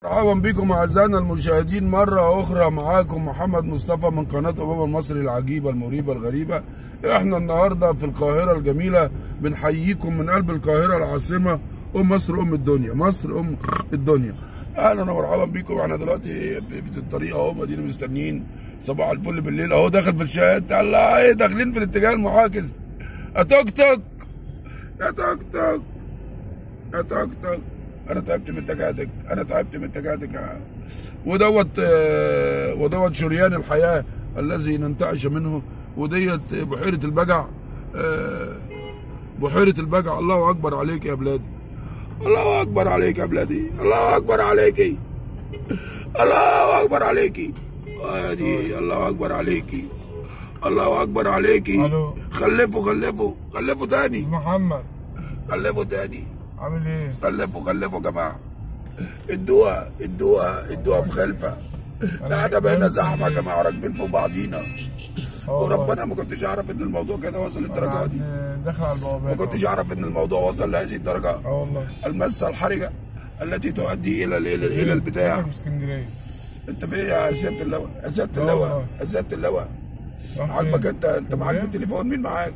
مرحبا بكم اعزائنا المشاهدين مره اخرى معاكم محمد مصطفى من قناه بابا المصري العجيبه المريبه الغريبه احنا النهارده في القاهره الجميله بنحييكم من قلب القاهره العاصمه ام مصر ام الدنيا مصر ام الدنيا اهلا ومرحبا بكم احنا دلوقتي في في الطريق اهو مدينه مستنيين صباح الفل بالليل اهو داخل في الشات الله ايه داخلين في الاتجاه المعاكس يا توك توك يا توك توك يا توك توك انا تعبت من تكاتك انا تعبت من تكاتك ودوت آه، ودوت شريان الحياه الذي ننتعش منه وديت بحيره البجع آه، بحيره البجع الله اكبر عليك يا بلادي الله اكبر عليك يا بلادي الله اكبر عليكي الله اكبر عليكي وادي الله اكبر عليكي الله اكبر عليكي ألو. خلفوا خلفوا خلفوا تاني محمد خلفوا تاني عامل ايه؟ خلفوا خلفوا يا جماعه ادوها ادوها ادوها في خلفه لا احنا بقينا زحمه يا جماعه راكبين فوق بعضينا اه وربنا ما كنتش اعرف ان الموضوع كده وصل للدرجه دي والله. داخل على ما البوابات كنتش اعرف ان الموضوع وصل لهذه الدرجه اه والله المسه الحرجه التي تؤدي الى الى الى البتاع في اسكندريه انت فين يا سياده اللواء يا سياده اه اللواء والله. يا سياده اللواء راح عاجبك فين؟ انت انت معاك في اسكندرية؟ التليفون مين معاك؟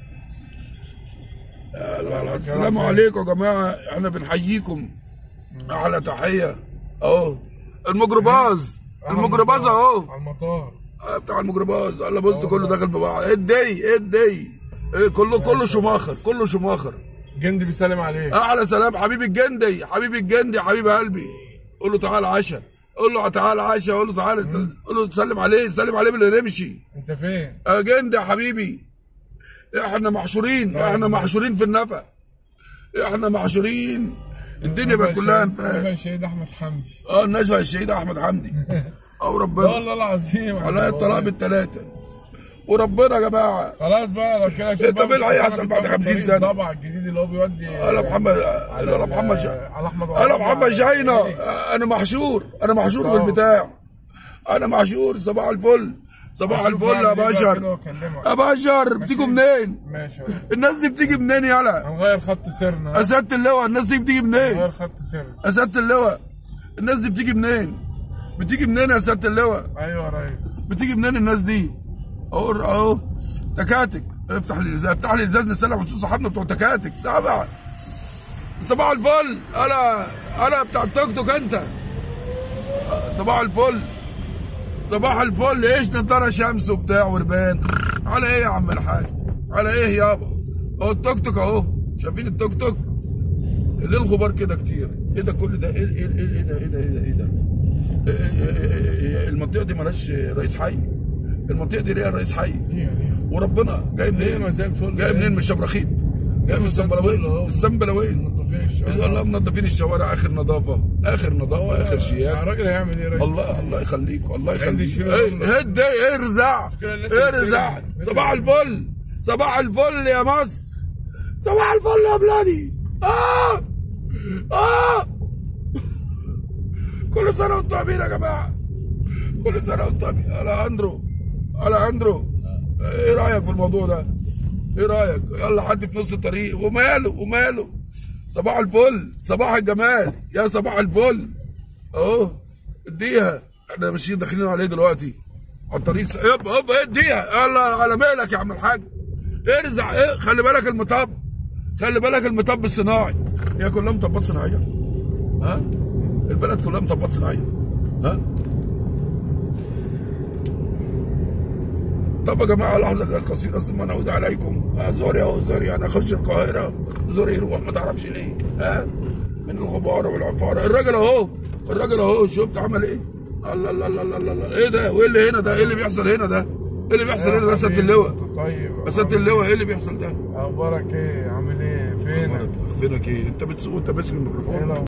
يا الله الله. لا، السلام فين؟ عليكم يا جماعه احنا بنحييكم احلى تحيه اهو الميكروباص على الميكروباص المطار. اهو على المطار آه، بتاع الميكروباص الله بص اه كله والله. داخل في بعض ايه الدي ايه الدي ايه كله كله شماخر كله شماخر جندي بيسلم عليك احلى سلام حبيبي الجندي حبيبي الجندي حبيب قلبي قول له تعالى عشا قول له تعالى عشا قول له تعالى قول له تسلم عليه سلم عليه باللي نمشي انت فين؟ يا جندي يا حبيبي احنا محشورين احنا محشورين في النفق احنا محشورين الدنيا بقت كلها نفع انفاق الشهيد احمد حمدي اه النجوى الشهيد احمد حمدي او لا ربنا والله العظيم على الطلاق بالثلاثه وربنا يا جماعه خلاص بقى لو كده شوف انت بقى مين اللي هيحصل مش بعد هتعرف 50 الطريق سنة؟ طبعا الجديد اللي هو بيودي انا محمد انا محمد ال- شا... على احمد انا محمد شاهينة على- انا محشور انا محشور اه. بالبتاع انا محشور صباح الفل صباح هشوف الفل يا هعمل ايه بقى بشر كده واكلمك. يا بشر بتيجوا منين ماشي الناس دي بتيجي منين يالا هنغير خط سيرنا يا سياده اللواء الناس دي بتيجي منين هنغير خط سيرنا يا سياده اللواء الناس دي بتيجي منين بتيجي منين يا سياده اللواء ايوه يا ريس بتيجي منين الناس دي اهو اهو تكاتك افتح لي الازاز افتح لي الازاز نسلم على صحابنا بتوع تكاتك سبع صباح الفل انا انا بتاع التوك توك انت صباح الفل صباح الفل ايش نضاره شمس وبتاع وربان على ايه يا عم الحاج على ايه يابا اهو التوك توك اهو شايفين التوك توك ليه الغبار كده كتير ايه ده كل ده ايه ايه ايه إيه ده ايه ده ايه ده ايه ده إيه إيه إيه إيه المنطقه دي مالهاش رئيس حي المنطقه دي ليها رئيس حي ليه ليه وربنا جاي ليه ما منين زي الفل جاي منين من الشبرخيط جاي من زي الفل السنبلاوين أهو. السنبلاوين منظفين الشوارع الله منظفين الشوارع اخر نظافه اخر نظافه اخر شياكه الراجل هيعمل ايه يا ريس؟ الله الله يخليك الله عايز يخليك يشيل ايه الأمن. هد ايه ارزع مشكلة الناس اللي ارزع بتجري. صباح الفل صباح الفل يا مصر صباح الفل يا بلادي اه اه كل سنه وانتم طيبين يا جماعه كل سنه وانتم طيبين على اندرو على اندرو ايه رايك في الموضوع ده ايه رايك يلا حد في نص الطريق وماله وماله صباح الفل صباح الجمال يا صباح الفل اهو اديها احنا ماشيين داخلين عليه دلوقتي على الطريق س- يب يب اديها يلا على مالك يا عم الحاج ارزع ايه خلي بالك المطب خلي بالك المطب الصناعي هي كلها مطبات صناعيه ها البلد كلها مطبات صناعيه ها طب يا جماعه لحظه قصيره ثم نعود عليكم آه، زوري اهو زوري انا اخش القاهره زوري يروح ما تعرفش ليه ها من الغبار والعفاره الراجل اهو الراجل اهو شفت عمل ايه الله الله الله الله الله الله. ايه ده وايه اللي هنا ده ايه اللي بيحصل هنا ده ايه اللي بيحصل هنا ده سياده اللواء طيب سياده اللواء ايه اللي بيحصل ده اخبارك ايه؟ عامل ايه؟ فينك؟ فينك ايه انت بتسوق انت ماسك الميكروفون ايه